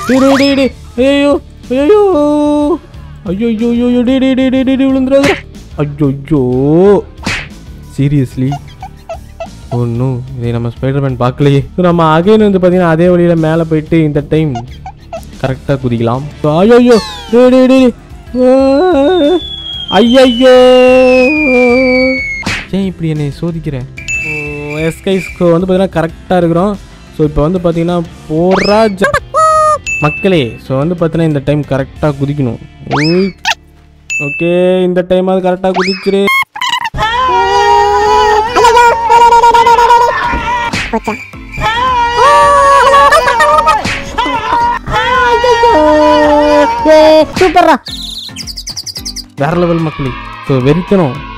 டேய் டேய் டேய் டேய் ஐயோ ஐயோ ஐயோ ஐயோ ஐயோ டேய் டேய் டேய் டேய் டேய் விழுந்துடாத ஐயோ சீரியஸ்லி ஒன்றும் இதை நம்ம ஸ்பைடர்மேன் பார்க்கலையே ஸோ நம்ம அகைன் வந்து பார்த்தீங்கன்னா அதே வழியில் மேலே போயிட்டு இந்த டைம் கரெக்டாக குதிக்கலாம் ஐயோ ஐயோ டே டே டே ஐயோ ஏன் இப்படி என்னை சோதிக்கிறேன் எஸ்கைஸ்க்கு வந்து பார்த்தீங்கன்னா கரெக்டாக இருக்கிறோம் ஸோ இப்போ வந்து பார்த்தீங்கன்னா போடுறா ஜ- மக்களே ஸோ வந்து பார்த்தீங்கன்னா இந்த டைம் கரெக்டாக குதிக்கணும் ஓகே இந்த டைம் அது கரெக்டாக குதிச்சிரு போச்சா சூப்பர்ரா வேற லெவல் மக்களே ஸோ வெறித்தனம்